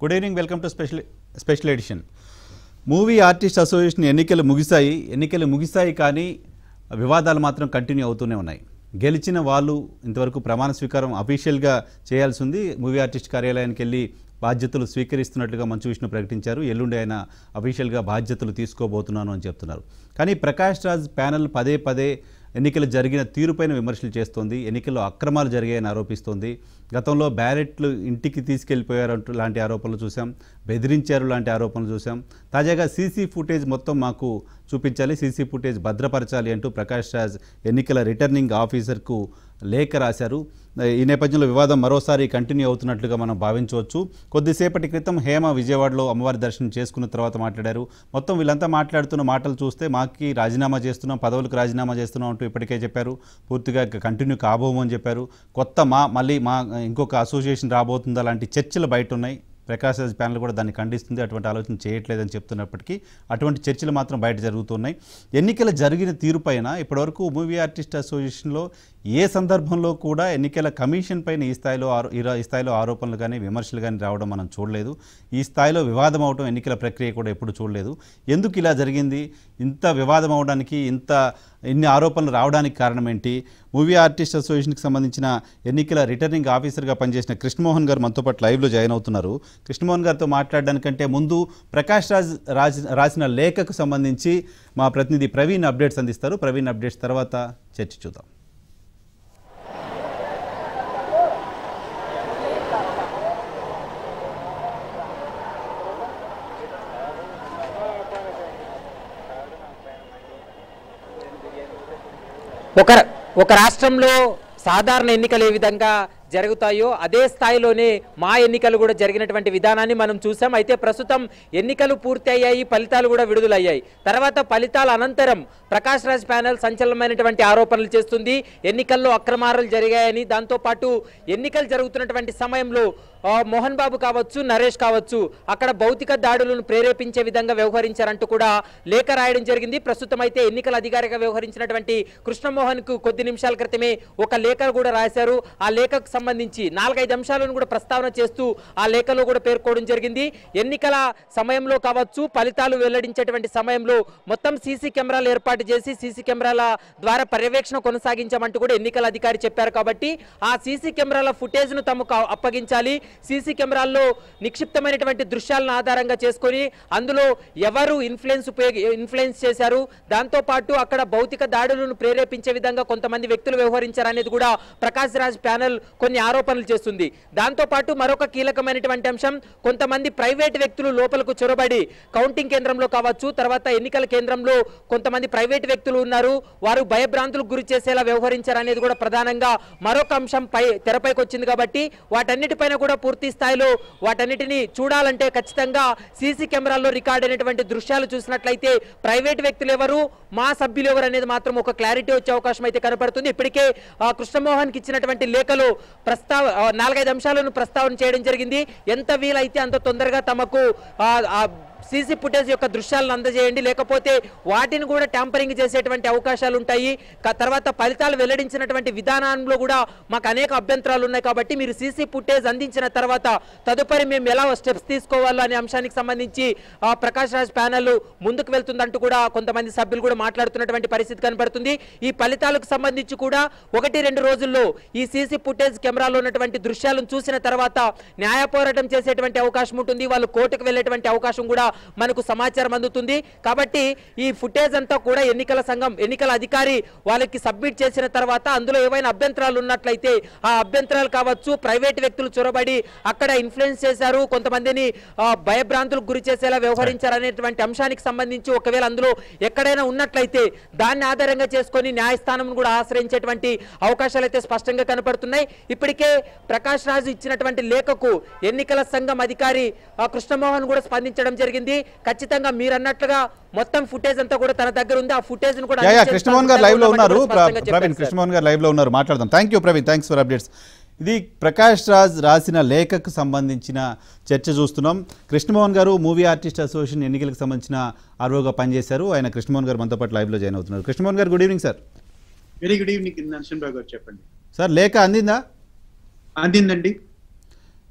Good evening welcome to special special edition movie artist association ఎన్నికలు ముగిశాయి ఎన్నికలు ముగిశాయి కానీ వివాదాలు మాత్రం కంటిన్యూ అవుతూనే ఉన్నాయి గెలిచిన వాళ్ళు ఇంతవరకు ప్రమాణ స్వీకారం అఫీషియల్గా చేయాల్సి ఉంది మూవీ ఆర్టిస్ట్ కార్యాలయానికి వెళ్ళి బాధ్యతలు స్వీకరిస్తున్నట్లుగా మంచు విష్ణు ప్రకటించారు ఎల్లుండి ఆయన అఫీషియల్గా బాధ్యతలు తీసుకోబోతున్నాను అని చెప్తున్నారు కానీ ప్రకాష్ రాజ్ ప్యానెల్ పదే పదే ఎన్నికలు జరిగిన తీరుపైన విమర్శలు చేస్తోంది ఎన్నికల్లో అక్రమాలు జరిగాయని ఆరోపిస్తోంది గతంలో బ్యాలెట్లు ఇంటికి తీసుకెళ్లిపోయారంటూ లాంటి ఆరోపణలు చూసాం బెదిరించారు లాంటి ఆరోపణలు చూసాం తాజాగా సీసీ ఫుటేజ్ మొత్తం మాకు చూపించాలి సీసీ ఫుటేజ్ భద్రపరచాలి అంటూ ప్రకాష్ రాజ్ ఎన్నికల రిటర్నింగ్ ఆఫీసర్కు లేఖ రాశారు ఈ నేపథ్యంలో వివాదం మరోసారి కంటిన్యూ అవుతున్నట్లుగా మనం భావించవచ్చు కొద్దిసేపటి క్రితం హేమ విజయవాడలో అమ్మవారి దర్శనం చేసుకున్న తర్వాత మాట్లాడారు మొత్తం వీళ్ళంతా మాట్లాడుతున్న మాటలు చూస్తే మాకి రాజీనామా చేస్తున్నాం పదవులకు రాజీనామా చేస్తున్నాం అంటూ ఇప్పటికే చెప్పారు పూర్తిగా కంటిన్యూ కాబోము అని చెప్పారు కొత్త మా మళ్ళీ మా ఇంకొక అసోసియేషన్ రాబోతుందా లాంటి చర్చలు బయట ఉన్నాయి ప్రకాష్ రాజ్ ప్యానల్ కూడా దాన్ని ఖండిస్తుంది అటువంటి ఆలోచన చేయట్లేదని చెప్తున్నప్పటికీ అటువంటి చర్చలు మాత్రం బయట జరుగుతున్నాయి ఎన్నికల జరిగిన తీరుపైన ఇప్పటివరకు మూవీ ఆర్టిస్ట్ అసోసియేషన్లో ఏ సందర్భంలో కూడా ఎన్నికల కమిషన్ పైన ఈ స్థాయిలో ఆరో ఈ రా- ఈ స్థాయిలో ఆరోపణలు కానీ విమర్శలు కానీ రావడం మనం చూడలేదు ఈ స్థాయిలో వివాదం అవడం ఎన్నికల ప్రక్రియ కూడా ఎప్పుడు చూడలేదు ఎందుకు ఇలా జరిగింది ఇంత వివాదం అవడానికి ఇంత ఇన్ని ఆరోపణలు రావడానికి కారణం ఏంటి మూవీ ఆర్టిస్ట్ అసోసియేషన్కి సంబంధించిన ఎన్నికల రిటర్నింగ్ ఆఫీసర్గా పనిచేసిన కృష్ణమోహన్ గారు మనతో పాటు లైవ్లో జాయిన్ అవుతున్నారు కృష్ణమోహన్ గారితో మాట్లాడడానికంటే ముందు ప్రకాష్ రాజ్ రాజ్ రాసిన లేఖకు సంబంధించి మా ప్రతినిధి ప్రవీణ్ అప్డేట్స్ అందిస్తారు ప్రవీణ్ అప్డేట్స్ తర్వాత చర్చ చూద్దాం ఒక ఒక రాష్ట్రంలో సాధారణ ఎన్నికలు ఏ విధంగా జరుగుతాయో అదే స్థాయిలోనే మా ఎన్నికలు కూడా జరిగినటువంటి విధానాన్ని మనం చూసాం అయితే ప్రస్తుతం ఎన్నికలు పూర్తి అయ్యాయి ఫలితాలు కూడా విడుదలయ్యాయి తర్వాత ఫలితాల అనంతరం ప్రకాష్ రాజ్ ప్యానెల్ సంచలనమైనటువంటి ఆరోపణలు చేస్తుంది ఎన్నికల్లో అక్రమాలు జరిగాయని దాంతోపాటు ఎన్నికలు జరుగుతున్నటువంటి సమయంలో ఆ, మోహన్ బాబు కావచ్చు నరేష్ కావచ్చు అక్కడ భౌతిక దాడులను ప్రేరేపించే విధంగా వ్యవహరించారంటూ కూడా లేఖ రాయడం జరిగింది ప్రస్తుతం అయితే ఎన్నికల అధికారిగా వ్యవహరించినటువంటి కృష్ణమోహన్ కు కొద్ది నిమిషాల క్రితమే ఒక లేఖ కూడా రాశారు ఆ లేఖకు సంబంధించి నాలుగైదు అంశాలను కూడా ప్రస్తావన చేస్తూ ఆ లేఖలో కూడా పేర్కోవడం జరిగింది ఎన్నికల సమయంలో కావచ్చు ఫలితాలు వెల్లడించేటువంటి సమయంలో మొత్తం సీసీ కెమెరాలు ఏర్పాటు చేసి సీసీ కెమెరాల ద్వారా పర్యవేక్షణ కొనసాగించామంటూ కూడా ఎన్నికల అధికారి చెప్పారు కాబట్టి ఆ సీసీ కెమెరాల ఫుటేజ్ ను తమకు అప్పగించాలి సీసీ కెమెరాల్లో నిక్షిప్తమైనటువంటి దృశ్యాలను ఆధారంగా చేసుకొని అందులో ఎవరు ఇన్ఫ్లుయెన్స్ ఉపయోగి ఇన్ఫ్లుయెన్స్ చేశారు దాంతో పాటు అక్కడ భౌతిక దాడులను ప్రేరేపించే విధంగా కొంతమంది వ్యక్తులు వ్యవహరించారనేది కూడా ప్రకాష్ రాజ్ ప్యానెల్ కొన్ని ఆరోపణలు చేస్తుంది దాంతో పాటు మరొక కీలకమైనటువంటి అంశం కొంతమంది ప్రైవేట్ వ్యక్తులు లోపలకు చొరబడి కౌంటింగ్ కేంద్రంలో కావచ్చు తర్వాత ఎన్నికల కేంద్రంలో కొంతమంది ప్రైవేట్ వ్యక్తులు ఉన్నారు వారు భయభ్రాంతులకు గురి చేసేలా వ్యవహరించారనేది కూడా ప్రధానంగా మరొక అంశం పై తెరపైకి వచ్చింది కాబట్టి వాటన్నిటిపైన కూడా పూర్తి స్థాయిలో వాటన్నిటిని చూడాలంటే ఖచ్చితంగా సీసీ కెమెరాల్లో రికార్డ్ అయినటువంటి దృశ్యాలు చూసినట్లయితే ప్రైవేట్ వ్యక్తులు ఎవరు మా సభ్యులు ఎవరు అనేది మాత్రం ఒక క్లారిటీ వచ్చే అవకాశం అయితే కనపడుతుంది ఇప్పటికే ఆ, కృష్ణమోహన్కి ఇచ్చినటువంటి లేఖలో ప్రస్తావ ఆ, నాలుగైదు అంశాలను ప్రస్తావన చేయడం జరిగింది ఎంత వీలైతే అంత తొందరగా తమకు ఆ, ఆ సీసీ ఫుటేజ్ యొక్క దృశ్యాలను అందజేయండి లేకపోతే వాటిని కూడా ట్యాంపరింగ్ చేసేటువంటి అవకాశాలు ఉంటాయి క- తర్వాత ఫలితాలు వెల్లడించినటువంటి విధానంలో కూడా మాకు అనేక అభ్యంతరాలు ఉన్నాయి కాబట్టి మీరు సీసీ ఫుటేజ్ అందించిన తర్వాత తదుపరి మేము ఎలా స్టెప్స్ తీసుకోవాలో అనే అంశానికి సంబంధించి ఆ, ప్రకాష్ రాజ్ ప్యానెల్ ముందుకు వెళ్తుందంటూ కూడా కొంతమంది సభ్యులు కూడా మాట్లాడుతున్నటువంటి పరిస్థితి కనబడుతుంది ఈ ఫలితాలకు సంబంధించి కూడా ఒకటి రెండు రోజుల్లో ఈ సీసీ ఫుటేజ్ కెమెరాలో ఉన్నటువంటి దృశ్యాలను చూసిన తర్వాత న్యాయ పోరాటం చేసేటువంటి అవకాశం ఉంటుంది వాళ్ళు కోర్టుకు వెళ్ళేటువంటి అవకాశం కూడా మనకు సమాచారం అందుతుంది కాబట్టి ఈ ఫుటేజ్ అంతా కూడా ఎన్నికల సంఘం ఎన్నికల అధికారి వాళ్ళకి సబ్మిట్ చేసిన తర్వాత అందులో ఏవైనా అభ్యంతరాలు ఉన్నట్లయితే ఆ అభ్యంతరాలు కావచ్చు ప్రైవేట్ వ్యక్తులు చొరబడి అక్కడ ఇన్ఫ్లుయెన్స్ చేశారు కొంతమందిని ఆ, భయభ్రాంతులకు గురి చేసేలా వ్యవహరించారు అనేటువంటి అంశానికి సంబంధించి ఒకవేళ అందులో ఎక్కడైనా ఉన్నట్లయితే దాన్ని ఆధారంగా చేసుకొని న్యాయస్థానం కూడా ఆశ్రయించేటువంటి అవకాశాలు అయితే స్పష్టంగా కనపడుతున్నాయి ఇప్పటికే ప్రకాష్ రాజు ఇచ్చినటువంటి లేఖకు ఎన్నికల సంఘం అధికారి ఆ, కృష్ణమోహన్ కూడా స్పందించడం జరిగింది ఖచ్చితంగా మీరు అన్నట్లుగా మొత్తం ఫుటేజ్ అంతా కూడా తన దగ్గర ఉంది ఆ ఫుటేజ్ ను కూడా యా యా అందించే కృష్ణమోహన్ గారు లైవ్లో స్థాయిలో ఉన్నారు ఉన్నామని కూడా స్పష్టంగా ప్రవీణ్ చెప్పారు సార్. కృష్ణమోహన్ గారు లైవ్లో ఉన్నారు మాట్లాడదాం thank you Praveen thanks for updates ఇది ప్రకాష్ రాజ్ రాసిన లేఖకు సంబంధించిన చర్చ చూస్తున్నాం కృష్ణమోహన్ గారు మూవీ ఆర్టిస్ట్ అసోసియేషన్ ఎన్నికలకు సంబంధించిన ఆర్వోగా పనిచేశారు ఆయన కృష్ణమోహన్ గారు మనతో పాటు లైవ్లో జాయిన్ అవుతున్నారు కృష్ణమోహన్ గారు good evening sir very good evening Narasimharao గారు చెప్పండి సార్ లేఖ అందిందా అందిందండి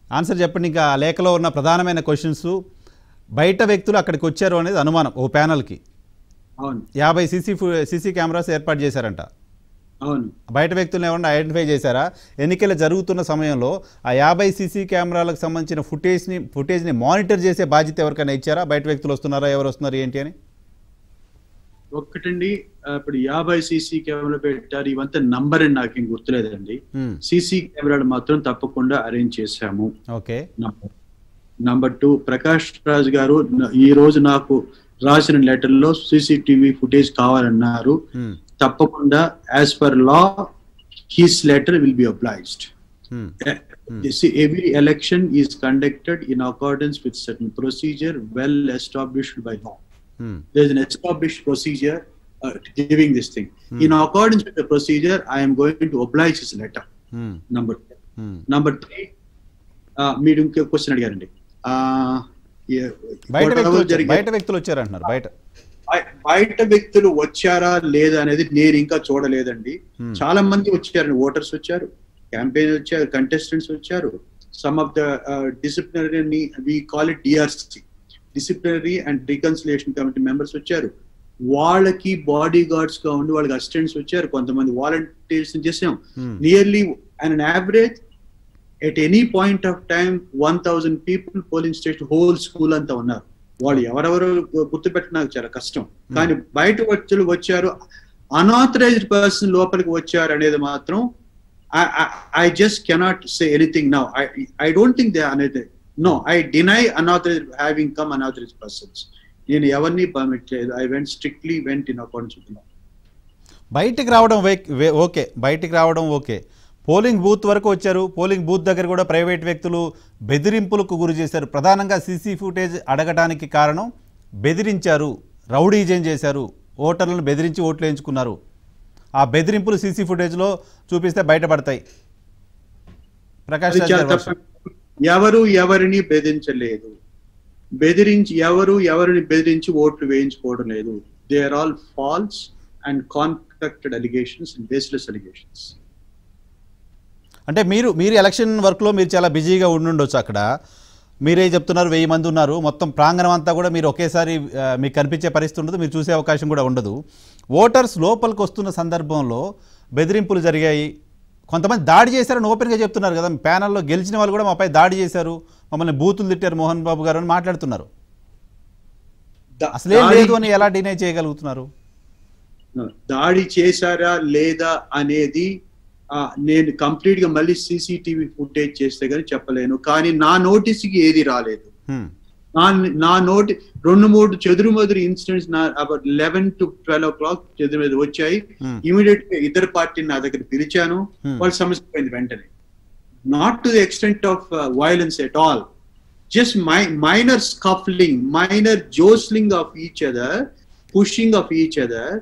ఆన్సర్ చెప్పండి ఇంకా ఆ లేఖలో ఉన్న ప్రధానమైన క్వశ్చన్స్ బయట వ్యక్తులు అక్కడికి వచ్చారు అనేది అనుమానం ఓ ప్యానల్కి అవును యాభై సీసీ సీసీ కెమెరాస్ ఏర్పాటు చేశారంట అవును బయట వ్యక్తులను ఏమన్నా ఐడెంటిఫై చేశారా ఎన్నికలు జరుగుతున్న సమయంలో ఆ యాభై సీసీ కెమెరాలకు సంబంధించిన ఫుటేజ్ని ఫుటేజ్ని మానిటర్ చేసే బాధ్యత ఎవరికైనా ఇచ్చారా బయట వ్యక్తులు వస్తున్నారా ఎవరు వస్తున్నారు ఏంటి అని ఒక్కటండి ఆ, ఇప్పుడు యాభై సీసీ కెమెరా పెట్టారు ఇవంతా నంబర్ అని నాకేం గుర్తులేదండి మ్మ్. సీసీ కెమెరాలు మాత్రం తప్పకుండా అరేంజ్ చేశాము okay number number two Prakash Raj గారు న- ఈ రోజు నాకు రాసిన లెటర్ లో సీసీటీవీ ఫుటేజ్ కావాలన్నారు మ్మ్. తప్పకుండా as per law his letter will be obliged మ్మ్. See, every election is conducted in accordance with certain procedure well established by law. మ్మ్. There's an established procedure uh, giving this thing. In accordance with the procedure, I am going to oblige his letter. మ్మ్. Number two. మ్మ్. Number three, uh, మీరు ఇంకో question అడిగారండి Uh, yeah, బయట whatever వ్యక్తులు వచ్చారు జరిగే- బయట వ్యక్తులు వచ్చారంటున్నారు బయట బయ- బయట వ్యక్తులు వచ్చారా లేదా అనేది నేను ఇంకా చూడలేదండి Hmm. చాలా మంది వచ్చారు ఓటర్స్ వచ్చారు క్యాంపెయిన్ వచ్చారు కంటెస్టెంట్స్ వచ్చారు some of the disciplinary we call it DRC disciplinary and reconciliation committee members వచ్చారు వాళ్ళకి బాడీ గార్డ్స్ గా ఉండి వాళ్ళకి అసిస్టెంట్స్ వచ్చారు కొంతమంది వాలంటీర్స్ చేసాం Hmm. Nearly and an average at any point of time one thousand people polling station whole school అంతా ఉన్నారు వాళ్ళు ఎవరెవరు గుర్తుపెట్ట నాకు చాలా కష్టం కానీ బయట వ్యక్తులు వచ్చారు అనాథరైజ్డ్ పర్సన్ లోపలికి వచ్చారు అనేది మాత్రం I just cannot say anything now I don't think they అనేది no I deny unauthorise having come unauthorise persons నేను ఎవరిని పర్మిట్ చేయలేదు I went strictly went in accordance with బయటికి రావడం వే- వే- ఓకే బయటికి రావడం ఓకే పోలింగ్ బూత్ వరకు వచ్చారు పోలింగ్ బూత్ దగ్గర కూడా ప్రైవేట్ వ్యక్తులు బెదిరింపులకు గురి చేశారు ప్రధానంగా సీసీ ఫుటేజ్ అడగటానికి కారణం బెదిరించారు రౌడీజం చేశారు ఓటర్లను బెదిరించి ఓట్లు వేయించుకున్నారు ఆ బెదిరింపులు సీసీ ఫుటేజ్లో చూపిస్తే బయటపడతాయి ప్రకాష్ అది రాజ్ చాలా గారి వర్షం. తప్పు. ఎవరు ఎవరిని బెదిరించలేదు బెదిరించి ఎవరు ఎవరిని బెదిరించి ఓట్లు వేయించుకోవడం లేదు they are all false and constructed allegations and baseless allegations అంటే మీరు మీరు ఎలక్షన్ వర్క్లో మీరు చాలా బిజీగా ఉండుండొచ్చు అక్కడ మీరే చెప్తున్నారు వెయ్యి మంది ఉన్నారు మొత్తం ప్రాంగణం అంతా కూడా మీరు ఒకేసారి ఆ, మీకు కనిపించే పరిస్థితి ఉండదు మీరు చూసే అవకాశం కూడా ఉండదు ఓటర్స్ లోపలికి వస్తున్న సందర్భంలో బెదిరింపులు జరిగాయి కొంతమంది దాడి చేశారని ఓపెన్గా చెప్తున్నారు కదా ప్యానల్లో గెలిచిన వాళ్ళు కూడా మాపై దాడి చేశారు మమ్మల్ని బూతులు తిట్టారు మోహన్ బాబు గారు అని మాట్లాడుతున్నారు అసలేం లేదు అని ఎలా డినై చేయగలుగుతున్నారు దాడి చేశారా లేదా అనేది ఆ, నేను కంప్లీట్ గా మళ్ళీ సీసీటీవీ ఫుటేజ్ చేస్తే గానీ చెప్పలేను కానీ నా notice కి ఏది రాలేదు హ్మ్. నా నా నోటి రెండు మూడు చెదురు మదురు ఇన్సిడెంట్స్ నా about eleven to twelve o'clock చెదురు మీద వచ్చాయి Hmm. ఇమీడియట్ గా ఇద్దరు పార్టీని నా దగ్గర పిలిచాను Hmm. వాళ్ళ సమస్య పోయింది వెంటనే not to the extent of violence at all just my minor scuffling minor jostling of each other pushing of each other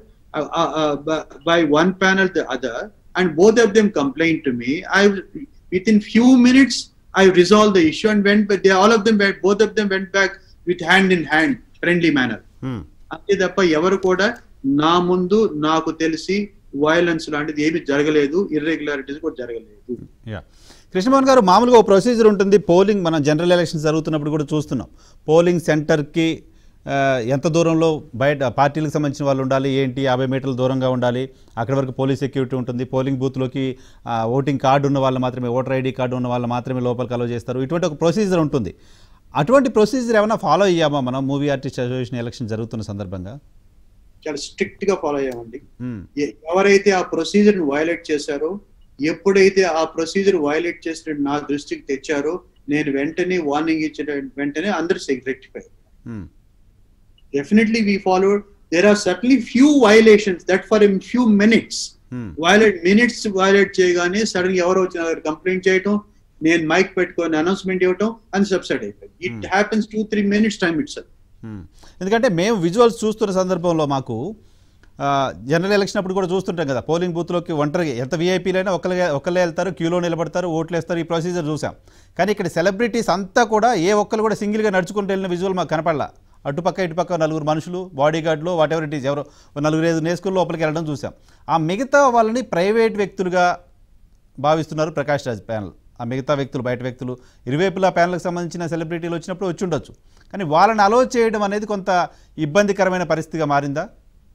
by one panel the other and both of them complained to me i within few minutes i resolved the issue and went but they all of them went both of them went back with hand in hand friendly manner హ్మ్. అంతే తప్ప ఎవరు కూడా నా ముందు నాకు తెలిసి violence లాంటిది ఏమీ జరగలేదు ఇర్రెగ్యులారిటీస్ కూడా జరగలేదు యా కృష్ణమోహన్ గారు మామూలుగా ఒక ప్రొసీజర్ ఉంటుంది పోలింగ్ మనం జనరల్ ఎలక్షన్స్ జరుగుతున్నప్పుడు కూడా చూస్తున్నాం పోలింగ్ సెంటర్కి ఆ, ఎంత దూరంలో బయట పార్టీలకు సంబంధించిన వాళ్ళు ఉండాలి ఏంటి యాభై మీటర్ల దూరంగా ఉండాలి అక్కడి వరకు పోలీస్ సెక్యూరిటీ ఉంటుంది పోలింగ్ బూత్లోకి ఆ, ఓటింగ్ కార్డు ఉన్న వాళ్ళు మాత్రమే ఓటర్ ఐడి కార్డు ఉన్న వాళ్ళు మాత్రమే లోపలికి అలో చేస్తారు ఇటువంటి ఒక ప్రొసీజర్ ఉంటుంది అటువంటి ప్రొసీజర్ ఏమైనా ఫాలో అయ్యామా మనం మూవీ ఆర్టిస్ట్ అసోసియేషన్ ఎలక్షన్ జరుగుతున్న సందర్భంగా చాలా స్ట్రిక్ట్ గా ఫాలో అయ్యామండి మ్మ్. ఎ- ఎవరైతే ఆ ప్రొసీజర్ ని వైలేట్ చేశారో ఎప్పుడైతే ఆ ప్రొసీజర్ వైలేట్ చేసిన నా దృష్టికి తెచ్చారో నేను వెంటనే వార్నింగ్ ఇచ్చిన వెంటనే అందరు రెక్టిఫై మ్మ్. definitely we followed there are certainly few violations that for a few minutes మ్మ్. వైలేట్ మినిట్స్ వైలేట్ చేయగానే సడన్ ఎవరో వచ్చి నా దగ్గర కంప్లైంట్ చేయటం నేను మైక్ పెట్టుకొని అనౌన్స్మెంట్ ఇవ్వటం అని సబ్సైడ్ అయిపోయింది it happens two three minutes time it's మ్మ్. ఎందుకంటే మేము విజువల్స్ చూస్తున్న సందర్భంలో మాకు ఆ, జనరల్ ఎలక్షన్ అప్పుడు కూడా చూస్తుంటాం కదా పోలింగ్ బూత్లోకి ఒంటరిగా ఎంత వీఐపీలైనా ఒకళ్ళే ఒకళ్ళే వెళ్తారు క్యూలో నిలబడతారు ఓట్లు వేస్తారు ఈ ప్రొసీజర్ చూసాం కానీ ఇక్కడ సెలబ్రిటీస్ అంతా కూడా ఏ ఒక్కరు కూడా సింగిల్గా నడుచుకుంటూ వెళ్ళిన విజువల్ మాకు కనపడలా అటుపక్క ఇటుపక్క నలుగురు మనుషులు బాడీ గార్డులు వాట్ ఎవర్ ఇట్ ఈస్ ఎవరో ఓ నలుగురు ఐదు నేసుకుని లోపలికి వెళ్ళడం చూసాం ఆ మిగతా వాళ్ళని ప్రైవేట్ వ్యక్తులుగా భావిస్తున్నారు ప్రకాష్ రాజ్ ప్యానల్ ఆ మిగతా వ్యక్తులు బయట వ్యక్తులు ఇరువైపులా ప్యానల్కి సంబంధించిన సెలబ్రిటీలు వచ్చినప్పుడు వచ్చి ఉండొచ్చు కానీ వాళ్ళని అలో చేయడం అనేది కొంత ఇబ్బందికరమైన పరిస్థితిగా మారిందా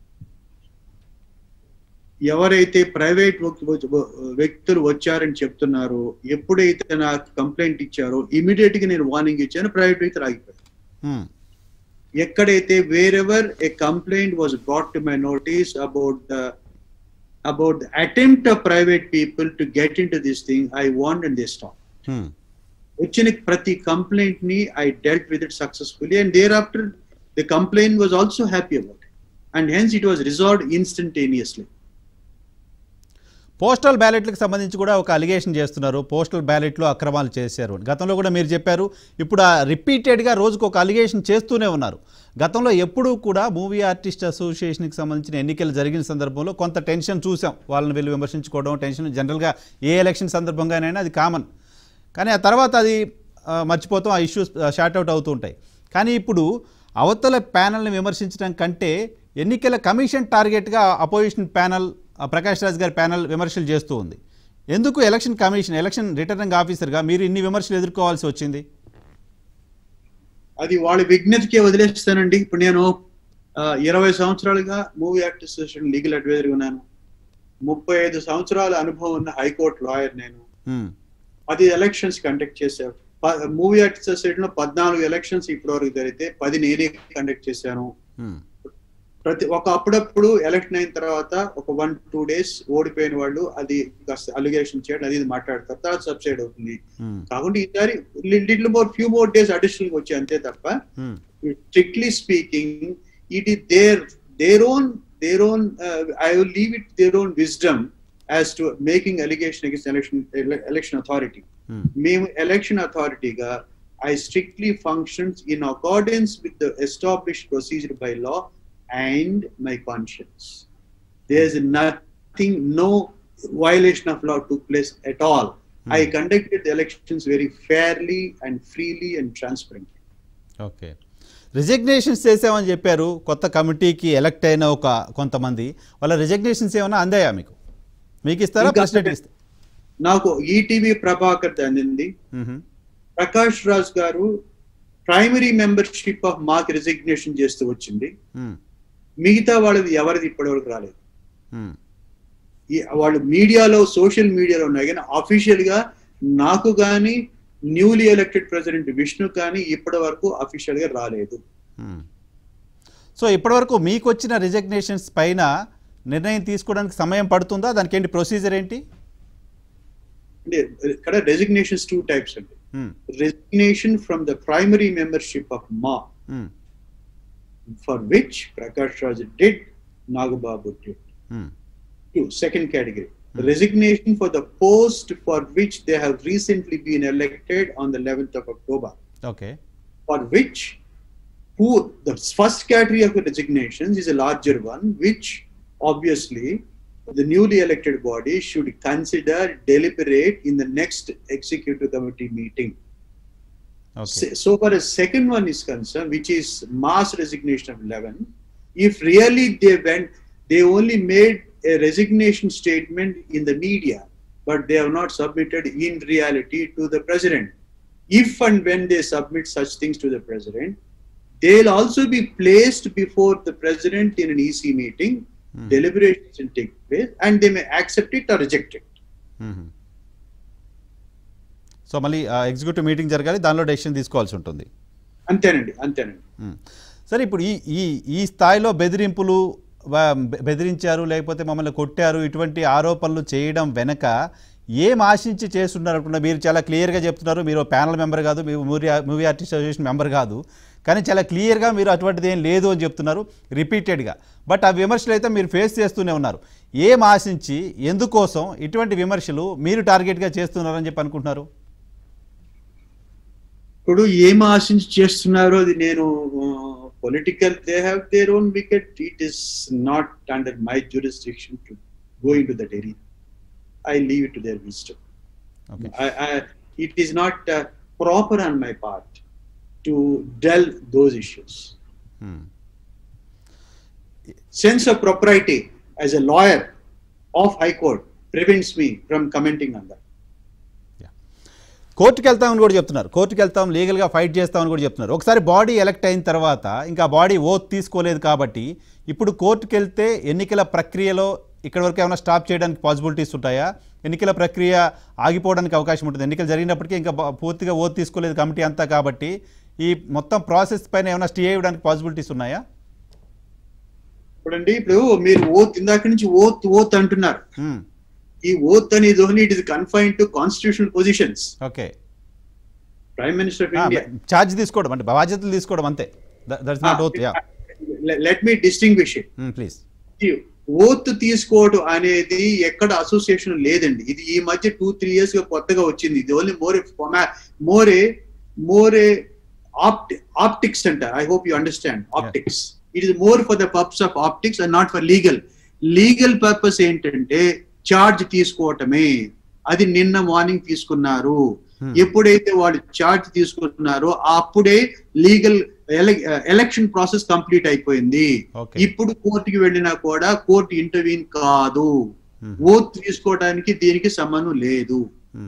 ఎవరైతే ప్రైవేట్ వ్యక్తులు వచ్చారని చెప్తున్నారో ఎప్పుడైతే నాకు కంప్లైంట్ ఇచ్చారో ఇమీడియట్ గా నేను వార్నింగ్ ఇచ్చాను ప్రైవేట్ వ్యక్తులు ఆగిపోయారు హ్మ్. ఎక్కడైతే wherever a complaint was brought to my notice about the about the attempt of private people to get in to this thing I want and this stop హ్మ్. వచ్చిన ప్రతి కంప్లైంట్ ని I dealt with it successfully and thereafter the complaint was also happy about and hence it was resolved instantaneously postal బ్యాలెట్లకు సంబంధించి కూడా ఒక allegation చేస్తున్నారు postal బ్యాలెట్లో అక్రమాలు చేశారు అని. గతంలో కూడా మీరు చెప్పారు ఇప్పుడు ఆ రిపీటెడ్గా రోజుకు ఒక అలిగేషన్ చేస్తూనే ఉన్నారు గతంలో ఎప్పుడూ కూడా మూవీ ఆర్టిస్ట్ అసోసియేషన్కి సంబంధించిన ఎన్నికలు జరిగిన సందర్భంలో కొంత టెన్షన్ చూసాం వాళ్ళని వీళ్ళు విమర్శించుకోవడం టెన్షన్ జనరల్గా ఏ ఎలక్షన్ సందర్భంగానైనా అది కామన్ కానీ ఆ తర్వాత అది ఆ, మర్చిపోతాం ఆ ఇష్యూస్ షార్ట్అవుట్ అవుతూ ఉంటాయి కానీ ఇప్పుడు అవతల ప్యానల్ని విమర్శించడం కంటే ఎన్నికల కమిషన్ టార్గెట్గా అపోజిషన్ ప్యానల్ ఆ, ప్రకాష్ రాజ్ గారి ప్యానల్ విమర్శలు చేస్తూ ఉంది ఎందుకు ఎలక్షన్ కమిషన్ ఎలక్షన్ రిటర్నింగ్ ఆఫీసర్గా మీరు ఇన్ని విమర్శలు ఎదుర్కోవాల్సి వచ్చింది అది వాళ్ళ విజ్ఞతకే వదిలేస్తానండి ఇప్పుడు నేను ఆ, ఇరవై సంవత్సరాలుగా movie actors association legal adviser ఉన్నాను ముప్పై ఐదు సంవత్సరాల అనుభవం ఉన్న హైకోర్టు లాయర్ నేను హ్మ్. పది ఎలక్షన్స్ కండక్ట్ చేశాను మూవీ యాక్టర్స్ అసోసియేషన్ లో పద్నాలుగు ఎలక్షన్స్ ఇప్పటి వరకు జరిగితే పది నేనే కండక్ట్ చేశాను హ్మ్. ప్రతి ఒక అప్పుడప్పుడు ఎలక్షన్ అయిన తర్వాత ఒక వన్ టూ డేస్ ఓడిపోయిన వాళ్ళు అది కాస్త అలిగేషన్ చేయడం అది ఇది మాట్లాడతారు తర్వాత సబ్సైడ్ అవుతుంది హ్మ్. కాకుండా ఈసారి little more few more days additional వచ్చాయి అంతే తప్ప హ్మ్. strictly speaking, it is their their own their own. Uh, I will leave it their own wisdom as to making allegation against election ele- election authority. హ్మ్. మేము election అథారిటీగా I strictly functions in accordance with the establish procedure by law and my conscience there is nothing no violation of law took place at all. I conducted the elections very fairly and freely and transparently. Okay resignations చేసామని చెప్పారు కొత్త కమిటీకి elect అయిన ఒక కొంతమంది వాళ్ళ రిజగ్నేషన్స్ ఏమైనా అందాయా మీకు మీకు ఇస్తారా ఇంకా ప్రెసిడెంట్ ఇస్తారా నాకు ఈటీవీ ప్రభాకర్ అందింది మ్మ్. ప్రకాష్ రాజ్ గారు ప్రైమరీ మెంబర్షిప్ ఆఫ్ మాకు రిజిగ్నేషన్ చేస్తూ వచ్చింది మ్మ్. మిగతా వాళ్ళది ఎవరిది ఇప్పటివరకు రాలేదు మ్మ్. ఈ వాళ్ళు మీడియాలో సోషల్ మీడియాలో ఉన్నాయి కానీ అఫీషియల్ గా నాకు కానీ న్యూలీ ఎలక్టెడ్ ప్రెసిడెంట్ విష్ణు కానీ ఇప్పటి వరకు అఫీషియల్ గా రాలేదు మ్మ్. సో ఇప్పటివరకు మీకు వచ్చిన రిజగ్నేషన్స్ పైన నిర్ణయం తీసుకోవడానికి సమయం పడుతుందా దానికి ఏంటి ప్రొసీజర్ ఏంటి అంటే ఇక్కడ రెసిగ్నేషన్స్ టూ టైప్స్ అండి మ్మ్. Resignation from the primary membership of MAA మ్మ్. For which Prakash Raj did Nagababu did మ్మ్. Two, second category. Resignation for the post for which they have recently been elected on the 11th of October. Okay For which, who the first category of the resignations is a larger one, which obviously the newly elected body should consider deliberate in the next executive committee meeting. ఓకే Se- So far as second one is concerned, which is mass resignation of 11, if really they went, they only made a resignation statement in the media, but they have not submitted in reality to the president. If and when they submit such things to the president, they'll also be placed before the president in an EC meeting, deliberations will take place, and they may accept it or reject it. మ్మ్. So మళ్ళీ executive meeting జరగాలి దానిలో decision తీసుకోవాల్సి ఉంటుంది అంతేనండి అంతేనండి మ్మ్. సరే ఇప్పుడు ఈ ఈ ఈ స్థాయిలో బెదిరింపులు వా- బె- బెదిరించారు లేకపోతే మమ్మల్ని కొట్టారు ఇటువంటి ఆరోపణలు చేయడం వెనక ఏం ఆశించి చేస్తున్నారు అనుకున్నా మీరు చాలా క్లియర్గా చెప్తున్నారు మీరు ప్యానల్ మెంబర్ కాదు మీరు movie movie artist association member కాదు కానీ చాలా క్లియర్గా మీరు అటువంటిది ఏం లేదు అని చెప్తున్నారు రిపీటెడ్గా బట్ ఆ విమర్శలు అయితే మీరు ఫేస్ చేస్తూనే ఉన్నారు ఏం ఆశించి ఎందుకోసం ఇటువంటి విమర్శలు మీరు టార్గెట్గా చేస్తున్నారని చెప్పి అనుకుంటున్నారు ఇప్పుడు ఏం ఆశించి చేస్తున్నారో అది నేను political they have their own wicket it is not under my jurisdiction to go in to that area I leave it to their wisdom okay it is not proper on my part to deal those issues sense of propriety as a lawyer of High Court prevents me from commenting on that. కోర్టుకి వెళ్తామని కూడా చెప్తున్నారు కోర్టుకి వెళ్తాం లీగల్గా fight చేస్తామని కూడా చెప్తున్నారు ఒకసారి బాడీ ఎలక్ట్ అయిన తర్వాత ఇంకా బాడీ ఓత్ తీసుకోలేదు కాబట్టి ఇప్పుడు కోర్టుకి వెళ్తే ఎన్నికల ప్రక్రియలో ఇక్కడ వరకు ఏమైనా స్టాప్ చేయడానికి పాసిబిలిటీస్ ఉంటాయా ఎన్నికల ప్రక్రియ ఆగిపోవడానికి అవకాశం ఉంటుంది ఎన్నికలు జరిగినప్పటికీ ఇంకా బా- పూర్తిగా ఓత్ తీసుకోలేదు కమిటీ అంతా కాబట్టి ఈ మొత్తం ప్రాసెస్ పైన ఏమైనా స్టే చేయడానికి పాసిబిలిటీస్ ఉన్నాయా ఇప్పుడండి ఇప్పుడు మీరు ఓత్ ఇందాక నుంచి ఓత్ ఓత్ అంటున్నారు మ్మ్. ఈ ఓత్ అనేది only it is confine to constitutional positions okay prime minister of India charge తీసుకోవడం అంటే బాధ్యతలు తీసుకోవడం అంతే that's not oath yeah let me distinguish it please oath తీసుకోవడం అనేది ఎక్కడ అసోసియేషన్ లేదండి ఇది ఈ మధ్య టూ త్రీ ఇయర్స్ గా కొత్తగా వచ్చింది ఇది only more more more optics అంటారు I hope you understand optics it is more for the purpose of optics and not for legal legal purpose ఏంటంటే చార్జ్ తీసుకోవటమే అది నిన్న మార్నింగ్ తీసుకున్నారు Hmm. ఎప్పుడైతే వాళ్ళు చార్జ్ తీసుకుంటున్నారో అప్పుడే లీగల్ ఎలక్షన్ ప్రాసెస్ కంప్లీట్ అయిపోయింది ఓకే ఇప్పుడు కోర్టుకి వెళ్ళినా కూడా కోర్టు ఇంటర్వ్యూన్ కాదు ఓత్ తీసుకోవడానికి దీనికి సంబంధం లేదు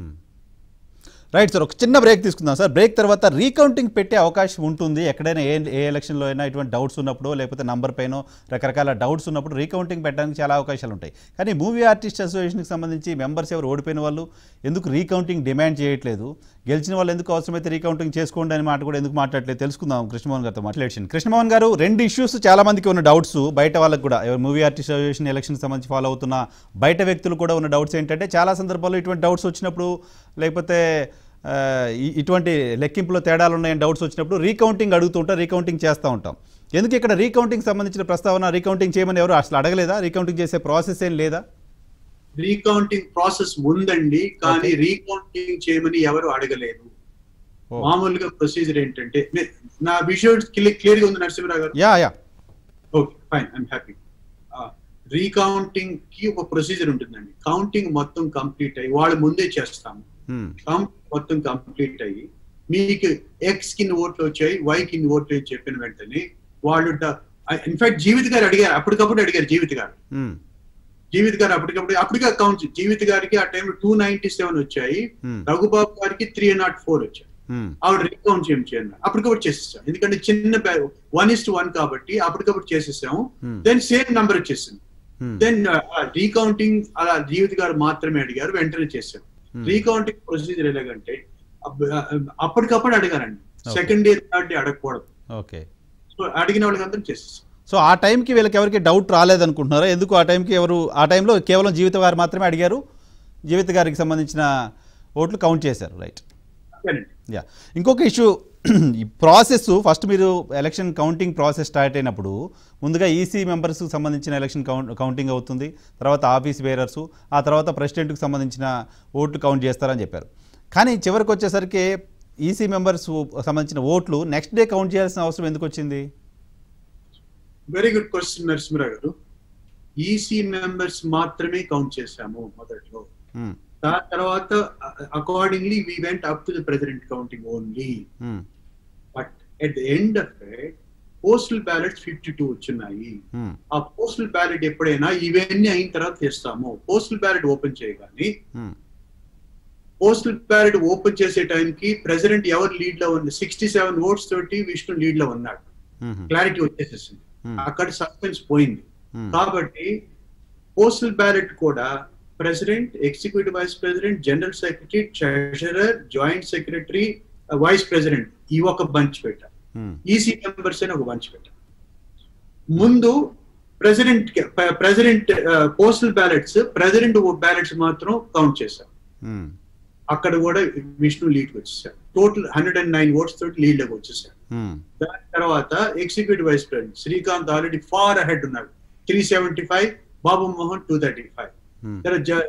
రైట్ సార్ ఒక చిన్న బ్రేక్ తీసుకుందాం సార్ బ్రేక్ తర్వాత రీకౌంటింగ్ పెట్టే అవకాశం ఉంటుంది ఎక్కడైనా ఏ ఏ ఎలక్షన్లో అయినా ఇటువంటి డౌట్స్ ఉన్నప్పుడు లేకపోతే నంబర్ పైన రకరకాల డౌట్స్ ఉన్నప్పుడు రీకౌంటింగ్ పెట్టడానికి చాలా అవకాశాలు ఉంటాయి కానీ మూవీ ఆర్టిస్ట్ అసోసియేషన్కి సంబంధించి మెంబర్స్ ఎవరు ఓడిపోయిన వాళ్ళు ఎందుకు రీకౌంటింగ్ డిమాండ్ చేయట్లేదు గెలిచిన వాళ్ళు ఎందుకు అవసరమైతే రీకౌంటింగ్ చేసుకోండి అని మాట కూడా ఎందుకు మాట్లాడలేదు తెలుసుకుందాం కృష్ణమోహన్ గారితో మాట్లాడేసి కృష్ణమోహన్ గారు రెండు ఇష్యూస్ చాలా మందికి ఉన్న డౌట్స్ బయట వాళ్ళకి కూడా ఎవరు మూవీ ఆర్టిస్ట్ అసోసియేషన్ ఎలక్షన్ సంబంధించి ఫాలో అవుతున్న బయట వ్యక్తులు కూడా ఉన్న డౌట్స్ ఏంటంటే చాలా సందర్భాల్లో ఇటువంటి డౌట్స్ వచ్చినప్పుడు లేకపోతే ఆ, ఇ- ఇటువంటి లెక్కింపులో తేడాలు ఉన్నాయని డౌట్స్ వచ్చినప్పుడు రీకౌంటింగ్ అడుగుతూ ఉంటాం రీకౌంటింగ్ చేస్తూ ఉంటాం ఎందుకు ఇక్కడ రీకౌంటింగ్ సంబంధించిన ప్రస్తావన రీకౌంటింగ్ చేయమని ఎవరు అసలు అడగలేదా రీకౌంటింగ్ చేసే ప్రాసెస్ ఏం లేదా రీకౌంటింగ్ ప్రాసెస్ ఉందండి కానీ Okay. రీకౌంటింగ్ చేయమని ఎవరు అడగలేదు ఓ. మామూలుగా ప్రొసీజర్ ఏంటంటే నే- నా విజువల్ క్లియర్ గా ఉంది నరసింహరావు గారు yeah yeah okay fine I'm happy recounting కి ఒక ప్రొసీజర్ ఉంటుందండి కౌంటింగ్ మొత్తం కంప్లీట్ అయ్యి వాళ్ళు ముందే చేస్తాము హ్మ్. కౌంట్ మొత్తం కంప్లీట్ అయ్యి మీకు ఎక్స్ కింద ఓట్లు వచ్చాయి వై కింద ఓట్లు అని చెప్పిన వెంటనే వాళ్ళు ఇన్ఫాక్ట్ జీవిత్ గారు అడిగారు అప్పటికప్పుడు అడిగారు జీవిత్ గారు హ్మ్. జీవిత్ గారు అప్పటికప్పుడు అప్పటికే కౌంట్ జీవిత్ గారికి ఆ టైంలో టూ నైన్టీ సెవెన్ వచ్చాయి హ్మ్. రఘుబాబు గారికి త్రీ నాట్ ఫోర్ వచ్చాయి హ్మ్. ఆవిడ రీకౌంట్ చేయం చేయండి అప్పటికప్పుడు చేసేసాం ఎందుకంటే చిన్న వన్ ఇస్ టు వన్ కాబట్టి అప్పటికప్పుడు చేసేసాము Hmm. దెన్ సేమ్ నంబర్ వచ్చేసింది హ్మ్. దెన్ రీకౌంటింగ్ అలా జీవిత్ గారు మాత్రమే అడిగారు వెంటనే చేశాం Hmm. రీకౌంటింగ్ ప్రొసీజర్ ఎలాగంటే అబ్బ- అప్పటికప్పుడు అడగారండి Okay. Second day third day అడగకూడదు ఓకే సో అడిగిన వాళ్ళకి అందరం చేసేసాం సో ఆ టైంకి వీళ్ళకి ఎవరికి డౌట్ రాలేదనుకుంటున్నారా ఎందుకు ఆ టైంకి ఎవరు ఆ టైంలో కేవలం జీవిత గారు మాత్రమే అడిగారు జీవిత గారికి సంబంధించిన ఓట్లు కౌంట్ చేశారు రైట్ అంతేనండి యా ఇంకొక ఇష్యూ ఈ ప్రాసెస్ ఫస్ట్ మీరు ఎలక్షన్ కౌంటింగ్ ప్రాసెస్ స్టార్ట్ అయినప్పుడు ముందుగా ఈసీ మెంబర్స్కి సంబంధించిన ఎలక్షన్ కౌంట్ కౌంటింగ్ అవుతుంది తర్వాత ఆఫీస్ బేరర్స్ ఆ తర్వాత ప్రెసిడెంట్కి సంబంధించిన ఓట్లు కౌంట్ చేస్తారని చెప్పారు కానీ చివరికి వచ్చేసరికి ఈసీ మెంబర్స్ సంబంధించిన ఓట్లు నెక్స్ట్ డే కౌంట్ చేయాల్సిన అవసరం ఎందుకు వచ్చింది వెరీ గుడ్ క్వశ్చన్ నరసింహరావు గారు ఈసీ మెంబర్స్ మాత్రమే కౌంట్ చేశాము మొదట్లో మ్మ్. దాని తర్వాత accordingly we went up to the president counting only మ్మ్. But at the end of it postal ballots fifty two వచ్చినాయి మ్మ్. ఆ పోస్టల్ బ్యాలెట్ ఎప్పుడైనా ఇవన్నీ అయిన తర్వాత చేస్తాము పోస్టల్ బ్యాలెట్ ఓపెన్ చేయగానే మ్మ్. పోస్టల్ బ్యాలెట్ ఓపెన్ చేసే టైంకి ప్రెసిడెంట్ ఎవరు లీడ్ లో ఉంది సిక్స్టీ సెవెన్ ఓట్స్ తోటి విష్ణు లీడ్ లో ఉన్నాడు మ్మ్. క్లారిటీ వచ్చేసేసింది Hmm. అక్కడ సస్పెన్స్ పోయింది మ్మ్. కాబట్టి పోస్టల్ బ్యాలెట్ కూడా president executive vice president general secretary treasurer joint secretary vice president ఈ ఒక బంచ్ పెట్టారు మ్మ్. ఈసీ మెంబర్స్ అని ఒక బంచ్ పెట్టారు ముందు president president postal ballots president ballots మాత్రం కౌంట్ చేశారు మ్మ్. అక్కడ కూడా విష్ణు లీడ్ వచ్చేసారు total hundred and nine votes తోటి లీడ్ లోకి వచ్చేసారు మ్మ్. దాని తర్వాత executive vice president Srikanth already far ahead ఉన్నాడు three seventy five Babu Mohan two thirty five మ్మ్.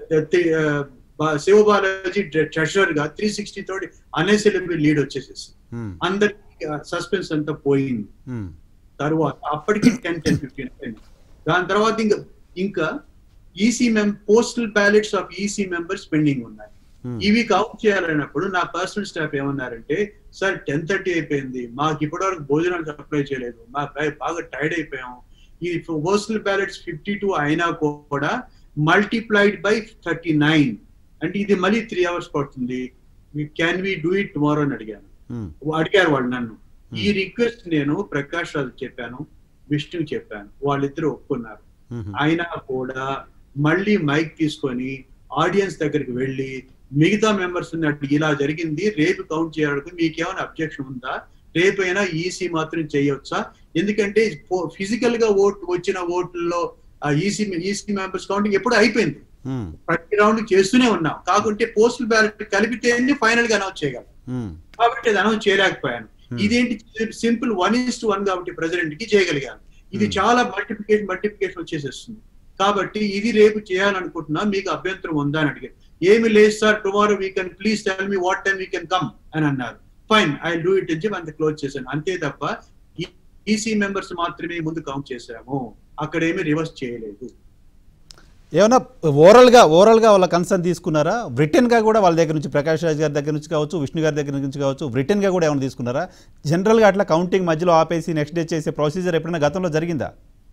శివబాలాజీ ట్రెషరర్ గా త్రీ సిక్స్టీ తోటి అనేసిలబుల్ లీడ్ వచ్చేసేసి మ్మ్. అందరికి సస్పెన్స్ అంతా పోయింది మ్మ్. తర్వాత అప్పటికి టెన్ టెన్ ఫిఫ్టీన్ అయింది దాని తర్వాత ఇంకా ఇంకా ఈసీ మెం postal ballots of EC members pending ఉన్నాయి Hmm. ఇవి కౌంట్ చేయాలన్నప్పుడు నా పర్సనల్ స్టాఫ్ ఏమన్నారంటే సార్ టెన్ థర్టీ అయిపోయింది మాకు ఇప్పటివరకు భోజనాలు సప్లై చేయలేదు మా బాగా టైర్డ్ అయిపోయాం ఈ పోస్టల్ బ్యాలెట్స్ ఫిఫ్టీ టూ అయినా కూడా మల్టిప్లైడ్ బై థర్టీ నైన్ అంటే ఇది మళ్ళీ త్రీ అవర్స్ పడుతుంది can we do it tomorrow అని అడిగాను ఉమ్, అడిగారు వాళ్ళు నన్ను ఈ రిక్వెస్ట్ నేను ప్రకాష్ రాజు చెప్పాను విష్ణు చెప్పాను వాళ్ళిద్దరు ఒప్పుకున్నారు ఉమ్, అయినా కూడా మళ్ళీ మైక్ తీసుకొని ఆడియన్స్ దగ్గరికి వెళ్ళి మిగతా మెంబర్స్ ఉన్నట్టు ఇలా జరిగింది రేపు కౌంట్ చేయడానికి మీకేమైనా అబ్జెక్షన్ ఉందా రేపైనా ఈసీ మాత్రం చేయొచ్చా ఎందుకంటే ఫిజికల్ గా ఓట్ వచ్చిన ఓట్లలో ఈసీ ఈసీ మెంబర్స్ కౌంటింగ్ ఎప్పుడు అయిపోయింది ఉమ్, ప్రతి రౌండ్ చేస్తూనే ఉన్నాం కాకుంటే పోస్టల్ బ్యాలెట్ కలిపితేనే ఫైనల్ గా అనౌన్స్ చేయగలం ఉమ్, కాబట్టి అది అనౌన్స్ చేయలేకపోయాను ఇదేంటి simple one is to one కాబట్టి ప్రెసిడెంట్ కి చేయగలిగాను ఇది చాలా మల్టిప్లికేషన్ మల్టిప్లికేషన్ వచ్చేసేస్తుంది కాబట్టి ఇది రేపు చేయాలనుకుంటున్నా మీకు అభ్యంతరం ఉందా అని అడిగారు ఏమి లేదు sir tomorrow we can please tell me what time we can come అని అన్నారు ఫైన్ ఐ డూ ఇట్ అని చెప్పి అంత క్లోజ్ చేశాను అంతే తప్ప ఈసీ మెంబర్స్ మాత్రమే ముందు కౌంట్ చేశాము అక్కడ ఏమీ రివర్స్ చేయలేదు ఏమన్నా ఓవరాల్గా ఓవరాల్గా వాళ్ళ కన్సర్న్ తీసుకున్నారా రిటర్న్గా కూడా వాళ్ళ దగ్గర నుంచి ప్రకాష్ రాజ్ గారి దగ్గర నుంచి కావచ్చు విష్ణు గారి దగ్గర నుంచి కావచ్చు రిటర్న్గా కూడా ఏమైనా తీసుకున్నారా జనరల్గా అట్లా కౌంటింగ్ మధ్యలో ఆపేసి నెక్స్ట్ డే చేసే ప్రొసీజర్ ఎప్పుడైనా గతంలో జరిగిందా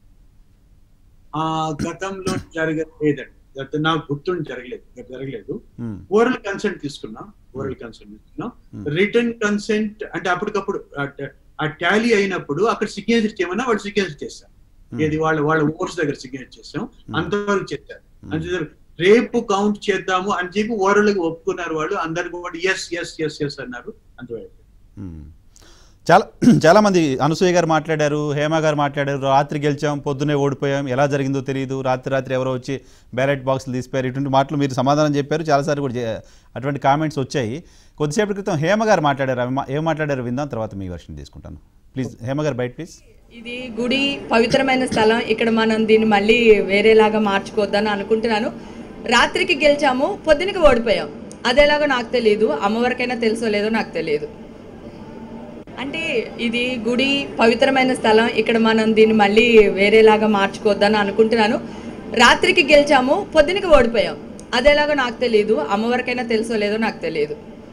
ఆ గతంలో జరగలేదండి గత నాకు గుర్తుండి జరగలేదు జరగలేదు ఉమ్, ఓరల్ కన్సెంట్ తీసుకున్నాం ఓరల్ కన్సెంట్ తీసుకున్నాం Hmm. రిటర్న్ కన్సెంట్ అంటే అప్పటికప్పుడు ఆ- ఆ టాలీ అయినప్పుడు అక్కడ సిగ్నేచర్ చేయమన్నా వాళ్ళు సిగ్నేచర్ చేశారు Hmm. ఏది వాళ్ళ వాళ్ళ ఓట్స్ దగ్గర సిగ్నేచర్ చేసాం అంతవరకు చేశారు Hmm. అంటే రేపు కౌంట్ చేద్దాము అని చెప్పి ఓరల్ గా ఒప్పుకున్నారు వాళ్ళు అందరు కూడా ఎస్ ఎస్ ఎస్ ఎస్ అన్నారు అంతవరకు ఉమ్. చాలా చాలామంది అనసూయ గారు మాట్లాడారు హేమ గారు మాట్లాడారు రాత్రి గెలిచాం పొద్దునే ఓడిపోయాం ఎలా జరిగిందో తెలియదు రాత్రి రాత్రి ఎవరో వచ్చి బ్యాలెట్ బాక్సులు తీసిపోయారు ఇటువంటి మాటలు మీరు సమాధానం చెప్పారు చాలాసార్లు కూడా చే- అటువంటి కామెంట్స్ వచ్చాయి కొద్దిసేపటి క్రితం హేమ గారు మాట్లాడారు అవి మా- ఏం మాట్లాడారు విందాం తర్వాత మీ వర్షన్ తీసుకుంటాను ప్లీజ్ హేమ గారు బయట ప్లీజ్ ఇది గుడి పవిత్రమైన స్థలం ఇక్కడ మనం దీన్ని మళ్ళీ వేరేలాగా మార్చుకోవద్దని అనుకుంటున్నాను రాత్రికి గెలిచాము పొద్దునకి ఓడిపోయాం అదేలాగో నాకు తెలియదు అమ్మవారికైనా తెలుసో లేదో నాకు తెలియదు అంటే ఇది గుడి పవిత్రమైన స్థలం ఇక్కడ మనం దీన్ని మళ్ళీ వేరేలాగా మార్చుకోవద్దని అనుకుంటున్నాను రాత్రికి గెలిచాము పొద్దునకి ఓడిపోయాం అదేలాగో నాకు తెలియదు అమ్మవారికైనా తెలుసో లేదో నాకు తెలియదు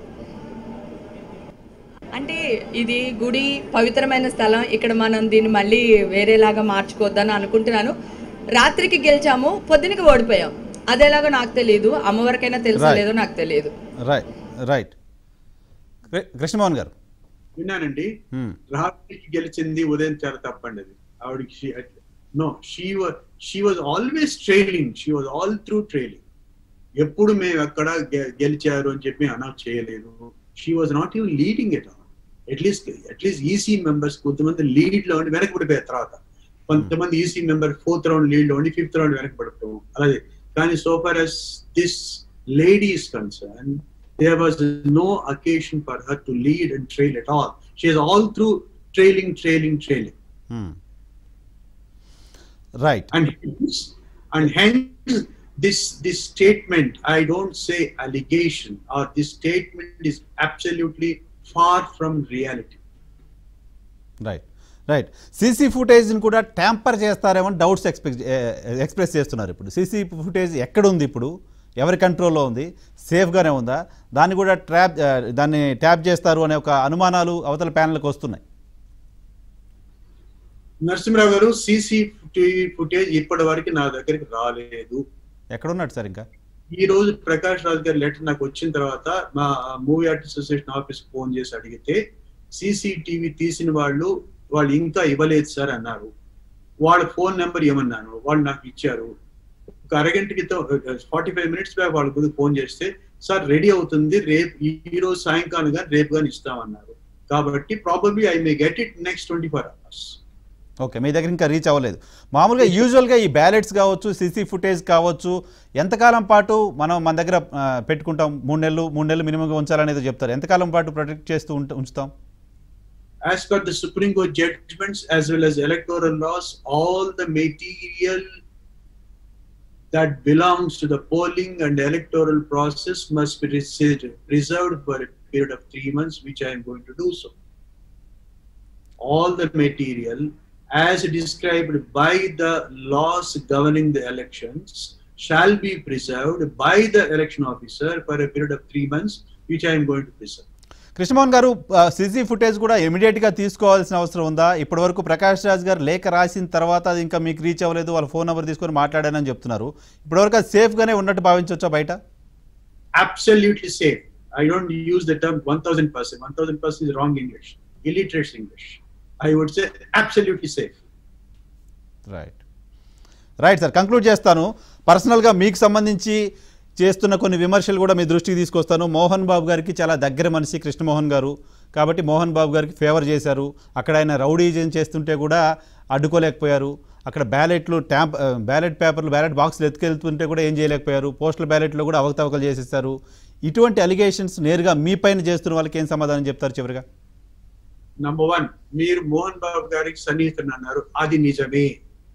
అంటే ఇది గుడి పవిత్రమైన స్థలం ఇక్కడ మనం దీన్ని మళ్ళీ వేరేలాగా మార్చుకోవద్దని అనుకుంటున్నాను రాత్రికి గెలిచాము పొద్దునకి ఓడిపోయాం అదేలాగో నాకు తెలియదు అమ్మవారికైనా తెలుసో Right. లేదో నాకు తెలియదు రైట్ రైట్ కృ- కృష్ణమోహన్ గారు విన్నానండి ఉమ్, రాత్రికి గెలిచింది ఉదయం చాలా తప్పండి అది ఆవిడకి no she she was always trailing she was all through trailing ఎప్పుడు మేము ఎక్కడ గె- గెలిచారు అని చెప్పి అనౌన్స్ చేయలేదు she was not even leading at at least at least EC members కొంతమంది లీడ్ లో ఉండి వెనకబడిపోయారు తర్వాత కొంతమంది EC member fourth round lead లో ఉండి ఫిఫ్త్ రౌండ్ వెనకబడిపోయాం అలాగే కానీ so far as this lady is concern there was no occasion for her to lead and trail at all. She is all through trailing, trailing, trailing. Um. Right And hence, and hence this this statement, I don't say allegation, or this statement is absolutely far from reality. Right right CC ఫుటేజ్ని కూడా tamper చేస్తారేమో doubts expect express చేస్తున్నారు ఇప్పుడు CC footage ఎక్కడ ఉంది ఇప్పుడు ఎవరి కంట్రోల్లో ఉంది సేఫ్గానే ఉందా దాన్ని కూడా ట్రాప్ ఆ, దాన్ని ట్యాప్ చేస్తారు అనే ఒక అనుమానాలు అవతల ప్యానల్కి వస్తున్నాయి నరసింహరావు గారు సీసీ ఫుటేజ్ ఇప్పటి వరకు నా దగ్గరికి రాలేదు ఎక్కడున్నాడు సార్ ఇంకా ఈ రోజు ప్రకాష్ రాజ్ గారి లెటర్ నాకు వచ్చిన తర్వాత మా movie artist association office phone చేసి అడిగితే సీసీటీవీ తీసిన వాళ్ళు వాళ్ళు ఇంకా ఇవ్వలేదు సార్ అన్నారు వాళ్ళ ఫోన్ నెంబర్ ఏమన్నాను వాళ్ళు నాకు ఇచ్చారు ఒక అరగంట క్రితం ఫార్టీ ఫైవ్ మినిట్స్ బ్యాక్ వాళ్ళ ముందు ఫోన్ చేస్తే సార్ రెడీ అవుతుంది రేపు ఈ రోజు సాయంకాలం కానీ రేపు కానీ ఇస్తామన్నారు కాబట్టి probably I may get it next twenty four hours okay మీ దగ్గర ఇంకా రీచ్ అవ్వలేదు మామూలుగా యూజువల్గా ఈ బ్యాలెట్స్ కావచ్చు సీసీ ఫుటేజ్ కావచ్చు ఎంతకాలం పాటు మనం మన దగ్గర ఆ, పెట్టుకుంటాం మూడు నెలలు మూడు నెలలు మినిమంగా ఉంచాలనేది చెప్తారు ఎంతకాలం పాటు ప్రొటెక్ట్ చేస్తూ ఉంట- ఉంచుతాం as per the Supreme Court judgments as well as electoral laws, all the material that belongs to the polling and electoral process must be reserved preserved for a period of three months, which I am going to do so. All the material, as described by the laws governing the elections, shall be preserved by the election officer for a period of three months, which I am going to preserve. Krishnamohan గారు CC footage కూడా ఇమీడియట్గా తీసుకోవాల్సిన అవసరం ఉందా ఇప్పటివరకు ప్రకాష్ రాజ్ గారు లేఖ రాసిన తర్వాత అది ఇంకా మీకు రీచ్ అవ్వలేదు వాళ్ళ ఫోన్ నెంబర్ తీసుకొని మాట్లాడానని చెప్తున్నారు ఇప్పటివరకు అది సేఫ్గానే ఉన్నట్టు భావించవచ్చా బయట absolutely safe I don't use the term 1000 percent. 1000 percent is wrong English, illiterate English. I would say absolutely safe. Right right sir conclude చేస్తాను పర్సనల్గా మీకు సంబంధించి చేస్తున్న కొన్ని విమర్శలు కూడా మీ దృష్టికి తీసుకొస్తాను మోహన్ బాబు గారికి చాలా దగ్గర మనిషి కృష్ణమోహన్ గారు కాబట్టి మోహన్ బాబు గారికి ఫేవర్ చేశారు అక్కడ ఆయన రౌడీజం చేస్తుంటే కూడా అడ్డుకోలేకపోయారు అక్కడ బ్యాలెట్లు ట్యాంప్ బ్యాలెట్ పేపర్లు బ్యాలెట్ బాక్సులు ఎత్తుకెళ్తుంటే కూడా ఏం చేయలేకపోయారు పోస్టల్ బ్యాలెట్లో కూడా అవకతవకలు చేసేసారు ఇటువంటి అలిగేషన్స్ నేరుగా మీ పైన చేస్తున్న వాళ్ళకి ఏం సమాధానం చెప్తారు చివరిగా నంబర్ వన్ మీరు మోహన్ బాబు గారికి సన్నిహితుని అన్నారు అది నిజమే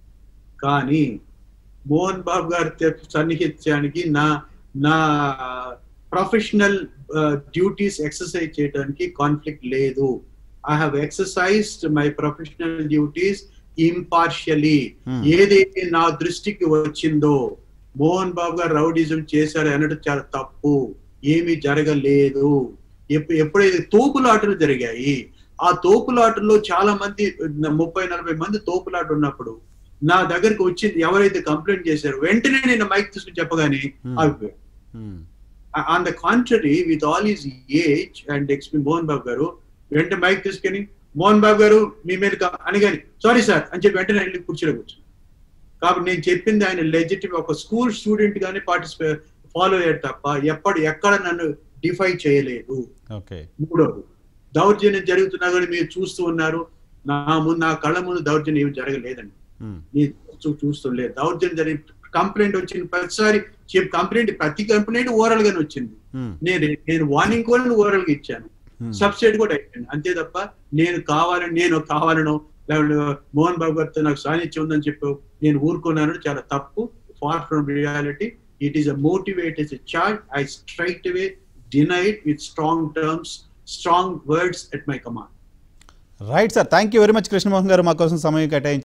కానీ మోహన్ బాబు గారి తె- సన్నిహిత్యానికి నా నా ప్రొఫెషనల్ డ్యూటీస్ ఎక్సర్సైజ్ చేయడానికి కాన్ఫ్లిక్ట్ లేదు I have exercised my professional duties impartially Hmm. ఏదైతే నా దృష్టికి వచ్చిందో మోహన్ బాబు గారు రౌడిజం చేశారు అనడం చాలా తప్పు ఏమీ జరగలేదు ఎప్పు- ఎప్పుడైతే తోపులాటలు జరిగాయి ఆ తోపులాటల్లో చాలా మంది ముప్పై నలభై మంది తోపులాట ఉన్నప్పుడు నా దగ్గరికి వచ్చింది ఎవరైతే కంప్లైంట్ చేశారో వెంటనే నేను మైక్ తీసుకుని చెప్పగానే Hmm. ఆగిపోయాను Hmm. On the contrary with all is age and ఎక్స్పీ మోహన్ బాబు గారు వెంటనే మైక్ తీసుకొని మోహన్ బాబు గారు మీ మీద కా- అనగాని సారీ సార్ అని చెప్పి వెంటనే వెళ్ళి కూర్చోలో కూర్చుని కాబట్టి నేను చెప్పింది ఆయన లెజిటివ్ ఒక స్కూల్ స్టూడెంట్ గానే పార్టిసిపేట్ ఫాలో అయ్యాడు తప్ప ఎప్పుడు ఎక్కడ నన్ను డిఫై చేయలేదు ఓకే మూడోది దౌర్జన్యం జరుగుతున్నా కానీ మీరు చూస్తూ ఉన్నారు నా ముందు నా కళ్ళ ముందు దౌర్జన్యం ఏమి జరగలేదండి Hmm. నేను చూ- చూస్తుండలేదు దౌర్జన్యం జరిగి కంప్లైంట్ వచ్చింది ప్రతిసారి కంప్లైంట్ ప్రతి కంప్లైంట్ ఓవరాల్ గానే వచ్చింది Hmm. నేను నేను వార్నింగ్ కూడా ఓవరాల్ గా ఇచ్చాను Hmm. సబ్సిడీ కూడా అయిపోయింది అంతే తప్ప నేను కావాలని నేను కావాలనో లేకపోతే మోహన్ బాబు గారితో నాకు సాన్నిధ్యం ఉందని చెప్పి నేను ఊరుకున్నాను చాలా తప్పు far from reality it is a motivate charge I straight away denied with strong terms strong words at my command right sir thank you very much Krishnamohan garu మా కోసం సమయం కేటాయించారు